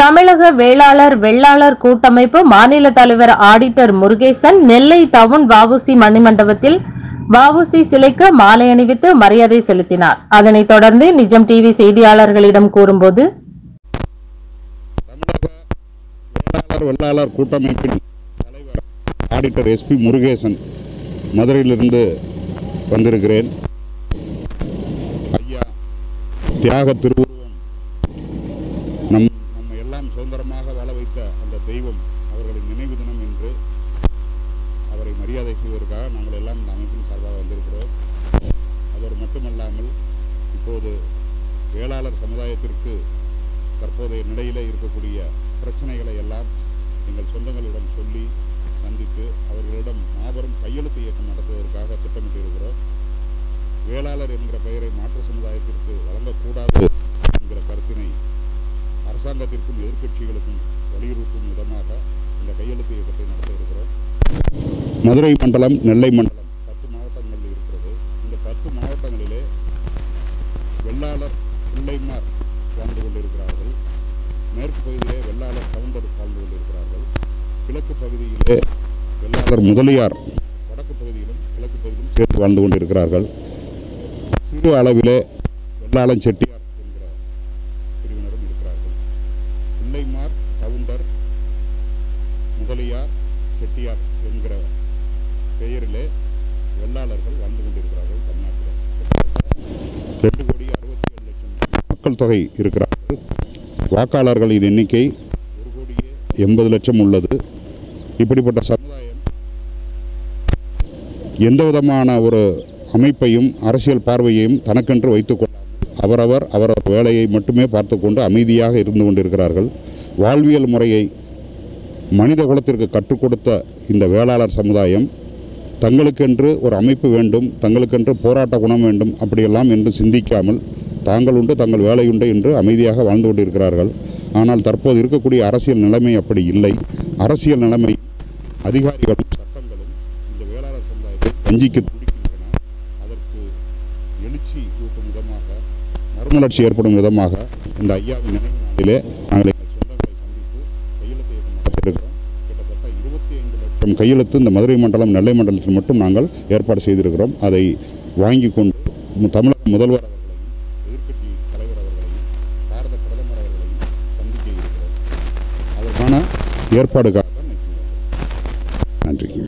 தமிழக வேளாளர் வெள்ளாளர் கூட்டமைப்பு மாநில தலைவர் ஆடிட்டர் முருகேசன் நெல்லை டவுன் வஉசி மணிமண்டபத்தில் வஉசி சிலைக்கு மாலை அணிவித்து மரியாதை செலுத்தினார் அதனைத் தொடர்ந்து நிஜம் டிவி செய்தியாளர்களிடம் கூறும்போது தமிழக வேளாளர் வெள்ளாளர் கூட்டமைப்பின் தலைவர் ஆடிட்டர் எஸ்பி முருகேசன் மதுரையிலிருந்து வந்திருக்கிறேன் ஐயா தியாக திருவுருவம் நம் நம்ம எல்லாம் சுதந்திரமாக வாழ வைத்த அந்த தெய்வம் அவர்களின் நினைவு தினம் என்று அவரை மரியாதை செய்வதற்காக நாங்கள் எல்லாம் இந்த அமைப்பின் சார்பாக வந்திருக்கிறோம் அதோடு மட்டுமல்லாமல் இப்போது வேளாளர் சமுதாயத்திற்கு தற்போதைய நிலையிலே இருக்கக்கூடிய பிரச்சனைகளை எல்லாம் எங்கள் சொந்தங்களிடம் சொல்லி சந்தித்து அவர்களிடம் மாபெரும் கையெழுத்து இயக்கம் நடத்துவதற்காக திட்டமிட்டு இருக்கிறோம் வேளாளர் என்கிற பெயரை மாற்று சமுதாயத்திற்கு வழங்கக்கூடாது என்கிற கருத்தினை அரசாங்கத்திற்கும் எதிர்க்கட்சிகளுக்கும் வலியுறுத்தும் விதமாக இந்த கையெழுத்து இயக்கத்தை நடத்த இருக்கிறோம் மதுரை மண்டலம் நெல்லை மண்டலம் பத்து மாவட்டங்கள் இருக்கிறது இந்த பத்து மாவட்டங்களிலே வெள்ளாளர் பிள்ளைமார் வாழ்ந்து கொண்டிருக்கிறார்கள் மேற்கு பகுதியிலே வெள்ளாளர் கவுண்டர் வாழ்ந்து கொண்டிருக்கிறார்கள் கிழக்கு பகுதியிலே வெள்ளாளர் முதலியார் வடக்கு பகுதியிலும் கிழக்கு பகுதியிலும் சேர்த்து வாழ்ந்து கொண்டிருக்கிறார்கள் சிறு அளவிலே வெள்ளாளன் செட்டியார் என்கிற பிரிவினரும் இருக்கிறார்கள் பிள்ளைமார் கவுண்டர் முதலியார் செட்டியார் என்கிற பெயரிலே வெள்ளாளர்கள் வாழ்ந்து கொண்டிருக்கிறார்கள் தமிழ்நாட்டில் கிட்டத்தட்ட ரெண்டு கோடி அறுபத்தி ஏழு லட்சம் மக்கள் தொகை இருக்கிறார்கள் வாக்காளர்களின் எண்ணிக்கை ஒரு கோடியே எண்பது லட்சம் உள்ளது இப்படிப்பட்ட சமுதாயம் எந்த விதமான ஒரு அமைப்பையும் அரசியல் பார்வையையும் தனக்கென்று வைத்துக் கொள்ளாமல் அவரவர் அவரவர் வேலையை மட்டுமே பார்த்து கொண்டு அமைதியாக இருந்து கொண்டிருக்கிறார்கள் வாழ்வியல் முறையை மனித குலத்திற்கு கற்றுக் கொடுத்த இந்த வேளாளர் சமுதாயம் தங்களுக்கென்று ஒரு அமைப்பு வேண்டும் தங்களுக்கென்று போராட்ட குணம் வேண்டும் அப்படியெல்லாம் என்று சிந்திக்காமல் தாங்கள் உண்டு தங்கள் வேலையுண்டு என்று அமைதியாக வாழ்ந்து கொண்டிருக்கிறார்கள் ஆனால் தற்போது இருக்கக்கூடிய அரசியல் நிலைமை அப்படி இல்லை அரசியல் நிலைமை அதிகாரிகளும் சட்டங்களும் இந்த வேளாளர் சமுதாயத்தை வஞ்சிக்க துடிக்கின்றன அதற்கு எழுச்சி ஊட்டும் விதமாக மறுமலர்ச்சி ஏற்படும் விதமாக இந்த ஐயாவின் நினைவு நாளிலே நாங்கள் எங்கள் சொந்தங்களை சந்தித்து கையெழுத்து இயக்கம் நடத்தியிருக்கிறோம் கிட்டத்தட்ட இருபத்தி ஐந்து லட்சம் கையெழுத்து இந்த மதுரை மண்டலம் நெல்லை மண்டலத்தில் மட்டும் நாங்கள் ஏற்பாடு செய்திருக்கிறோம் அதை வாங்கி கொண்டு மு- தமிழக முதல்வர் அவர்களையும் எதிர்க்கட்சி தலைவர் அவர்களையும் பாரத பிரதமர் அவர்களையும் சந்திக்க இருக்கிறோம் அதற்கான ஏற்பாடுக்காக தான் இன்னைக்கு வந்தோம். நன்றி